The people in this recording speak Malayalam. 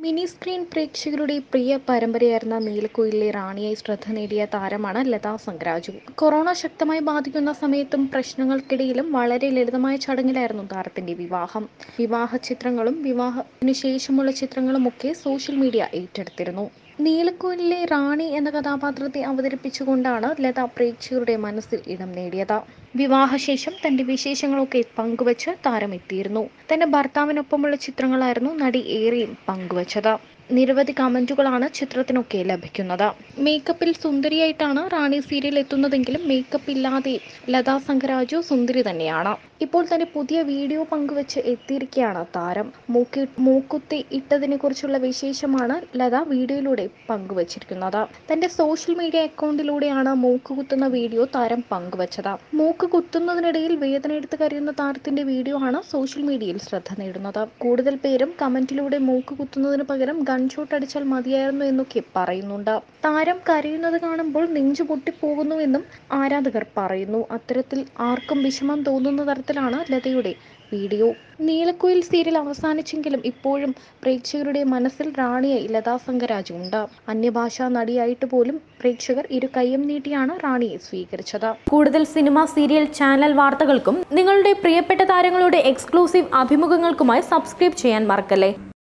മിനി സ്ക്രീൻ പ്രേക്ഷകരുടെ പ്രിയ പരമ്പരയായിരുന്ന നീലക്കുയിലെ റാണിയായി ശ്രദ്ധ നേടിയ താരമാണ് ലതാ സംഗ്രാജു കൊറോണ ശക്തമായി ബാധിക്കുന്ന സമയത്തും പ്രശ്നങ്ങൾക്കിടയിലും വളരെ ലളിതമായ ചടങ്ങിലായിരുന്നു താരത്തിന്റെ വിവാഹം വിവാഹ ചിത്രങ്ങളും വിവാഹത്തിനു ശേഷമുള്ള ചിത്രങ്ങളുമൊക്കെ സോഷ്യൽ മീഡിയ ഏറ്റെടുത്തിരുന്നു നീലക്കുയിലെ റാണി എന്ന കഥാപാത്രത്തെ അവതരിപ്പിച്ചുകൊണ്ടാണ് ലത പ്രേക്ഷകരുടെ മനസ്സിൽ ഇടം നേടിയത് വിവാഹശേഷം തന്റെ വിശേഷങ്ങളൊക്കെ പങ്കുവച്ച് താരം എത്തിയിരുന്നു തന്റെ ഭർത്താവിനൊപ്പമുള്ള ചിത്രങ്ങളായിരുന്നു നടി ഏറെയും പങ്കുവച്ചത് നിരവധി കമന്റുകളാണ് ചിത്രത്തിനൊക്കെ ലഭിക്കുന്നത് മേക്കപ്പിൽ സുന്ദരിയായിട്ടാണ് റാണി സീരിയൽ എത്തുന്നതെങ്കിലും മേക്കപ്പ് ഇല്ലാതെ ലതാ സംഗരാജു സുന്ദരി തന്നെയാണ് ഇപ്പോൾ തന്റെ പുതിയ വീഡിയോ പങ്കുവച്ച് എത്തിയിരിക്കുകയാണ് താരം മൂക്കി മൂക്കുത്തി ഇട്ടതിനെ കുറിച്ചുള്ള വിശേഷമാണ് ലത വീഡിയോയിലൂടെ പങ്കുവച്ചിരിക്കുന്നത് തന്റെ സോഷ്യൽ മീഡിയ അക്കൗണ്ടിലൂടെയാണ് മൂക്ക് കുത്തുന്ന വീഡിയോ താരം പങ്കുവച്ചത് മൂക്ക് കുത്തുന്നതിനിടയിൽ വേദന എടുത്ത് കരയുന്ന താരത്തിന്റെ വീഡിയോ ആണ് സോഷ്യൽ മീഡിയയിൽ ശ്രദ്ധ നേടുന്നത് കൂടുതൽ പേരും കമന്റിലൂടെ മൂക്ക് കുത്തുന്നതിന് പകരം ഗൺഷോട്ട് അടിച്ചാൽ മതിയായിരുന്നു എന്നൊക്കെ പറയുന്നുണ്ട് താരം കരയുന്നത് കാണുമ്പോൾ നെഞ്ചു പൊട്ടിപ്പോകുന്നുവെന്നും ആരാധകർ പറയുന്നു അത്തരത്തിൽ ആർക്കും വിഷമം തോന്നുന്ന തരത്തിലാണ് ലതയുടെ വീഡിയോ നീലക്കുയിൽ സീരിയൽ അവസാനിച്ചെങ്കിലും ഇപ്പോഴും പ്രേക്ഷകരുടെ മനസ്സിൽ റാണിയായി ലതാ സംഗരാജ് ഉണ്ട് അന്യഭാഷാ നടിയായിട്ട് പോലും പ്രേക്ഷകർ ഇരു കൈയും നീട്ടിയാണ് റാണിയെ സ്വീകരിച്ചത് കൂടുതൽ സിനിമ സീരിയൽ ചാനൽ വാർത്തകൾക്കും നിങ്ങളുടെ പ്രിയപ്പെട്ട താരങ്ങളുടെ എക്സ്ക്ലൂസീവ് അഭിമുഖങ്ങൾക്കുമായി സബ്സ്ക്രൈബ് ചെയ്യാൻ മറക്കല്ലേ